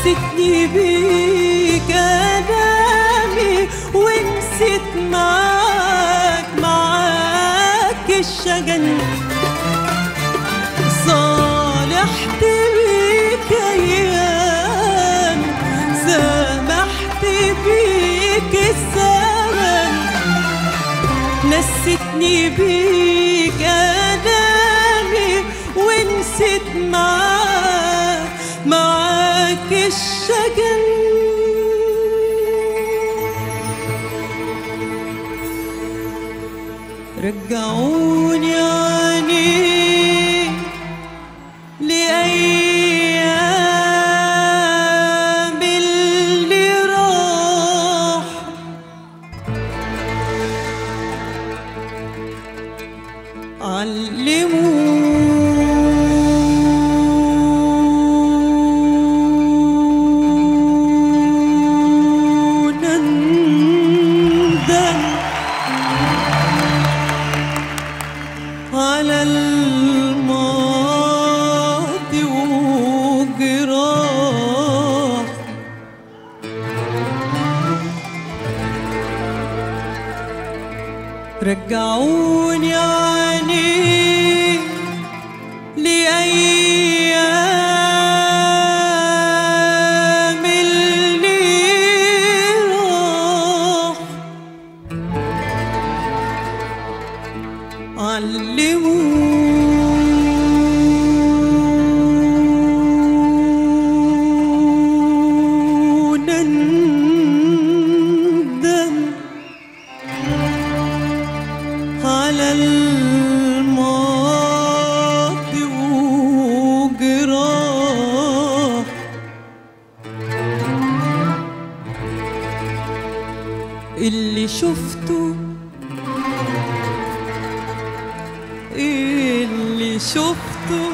نسيتني بيك أنامي ونسيت معاك معاك الشجن صالحت بيك أيام سامحت بيك الزمن نسيتني بيك أنامي ونسيت معاك معاك الشجن رجعوني عني لأيام اللي راح علمونا ندم على الماضي وجراح رجعوني عني لأيام اللي راح علمونا ندم على الماضي وجراح اللي شفته اللي شفته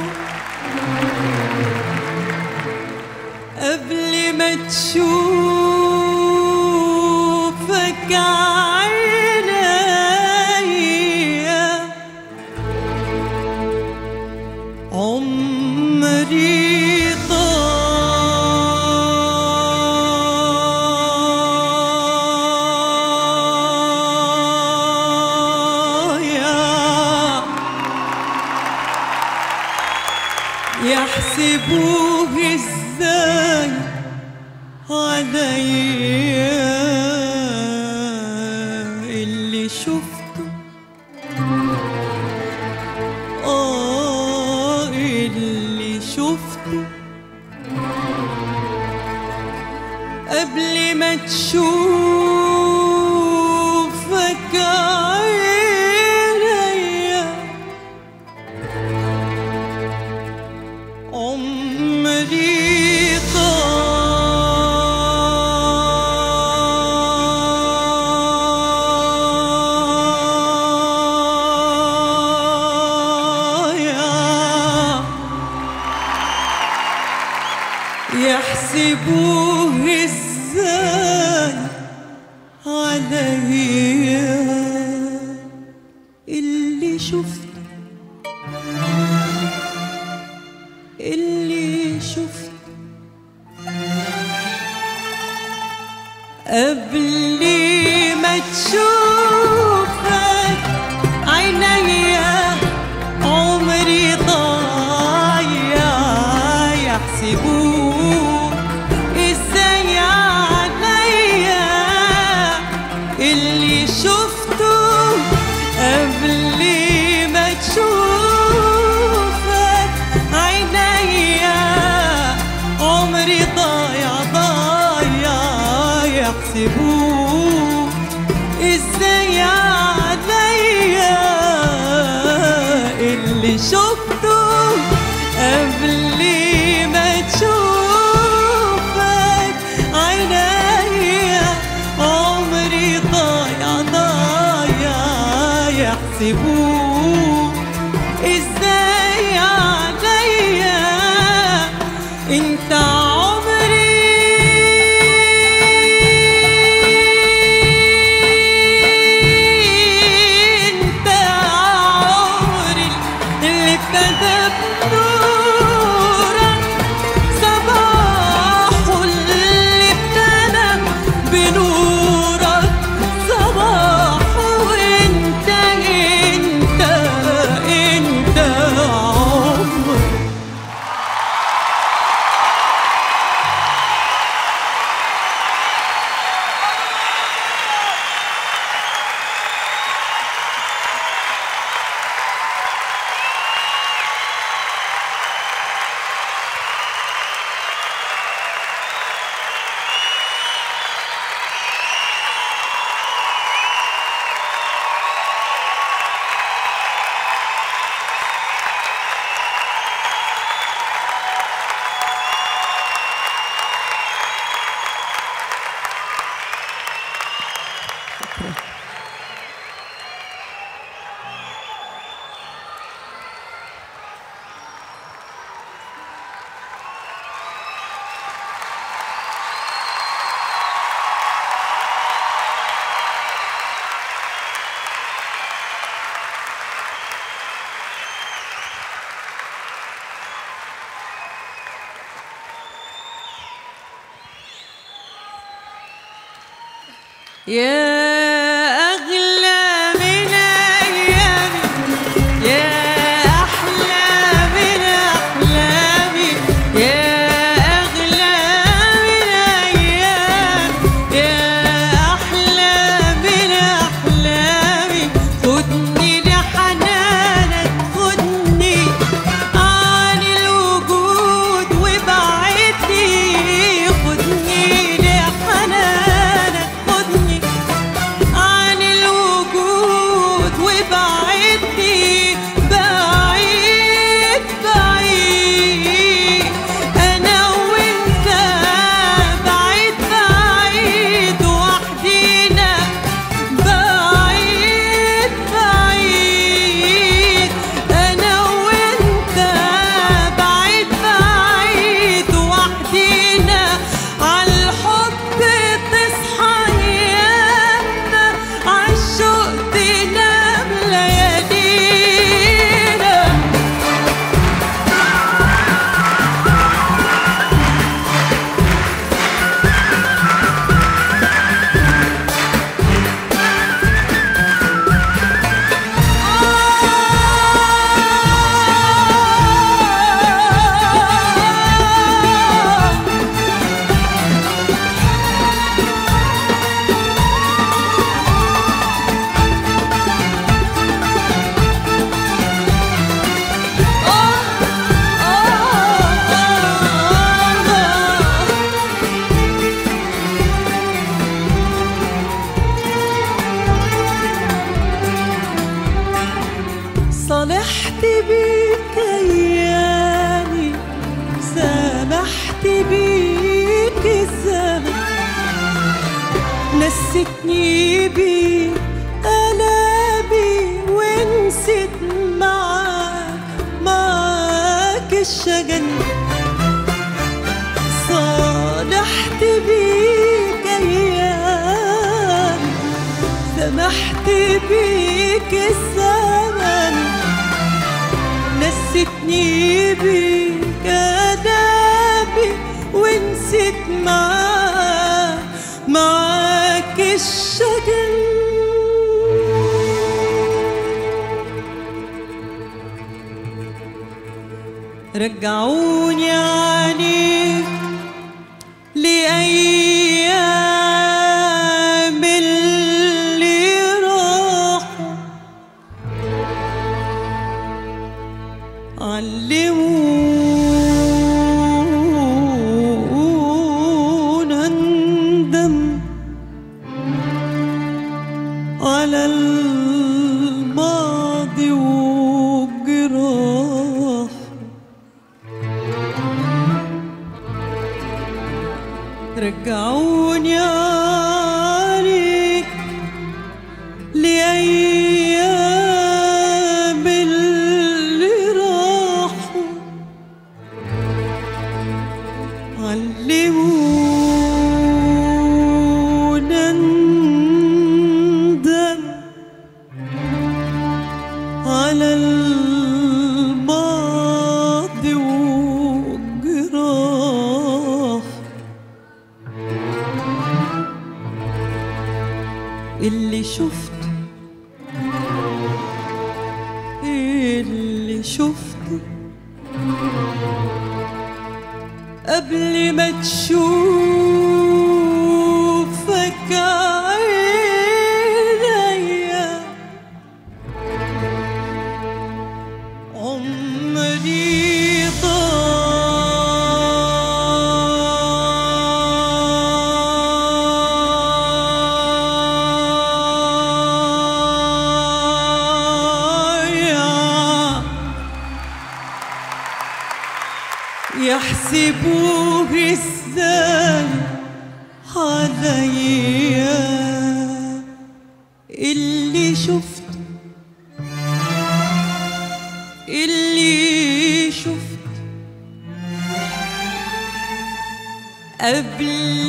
قبل ما تشوفك عينيا عمري ضايع يحسبوه ازاي عليا اللي شفته اه اللي شفته قبل ما تشوفك عينيا عمري ضايع يحسبوه ازاي عليا اللي شفته اللي شفته قبل ما تشوفك عينيا عمري ضايع يحسبوه ازاي عليا اللي شفته قبل ما تشوفك عينيا عمري ضايع ضايع يحسبوه ازاي عليا اللي شفته قبل ما تشوفك عينيا عمري ضايع ضايع يحسبوه ازاي عليا انت عمري انت عمري اللي ابتدى بنورك صباحه يا أغلى من أيامي يا أحلى من أحلامي يا أغلى من أيامي يا أحلى من أحلامي خدني لحنانك خدني عن الوجود وبعدني خدني لحنانك خدني عن الوجود وبعدني بعيد بعيد أنا وأنت بعيد بعيد وحدينا بعيد بعيد أنا وأنت بعيد بعيد وحدينا عالحب تصحى أيامنا عالشوق تنام ليالينا صالحت بيك ايامي سامحت بيك الزمن نستني بيك آلامي ونسيت معاك معاك الشجن صالحت بيك ايامي سمحت بيك الزمن نستني بيك آدابي ونسيت معاك معاك الشجن رجعوني عليك لأيام اللي راحوا علمونا ندم على الماضي والجراح رجعوني عليك لأيام اللي راحوا علمونا ندم على الماضي والجراح اللي شفته اللي شفته قبل ما تشوفك عينيا عمري ضايع يحسبوه ازاي عليا اللي شفته اللي شفته قبل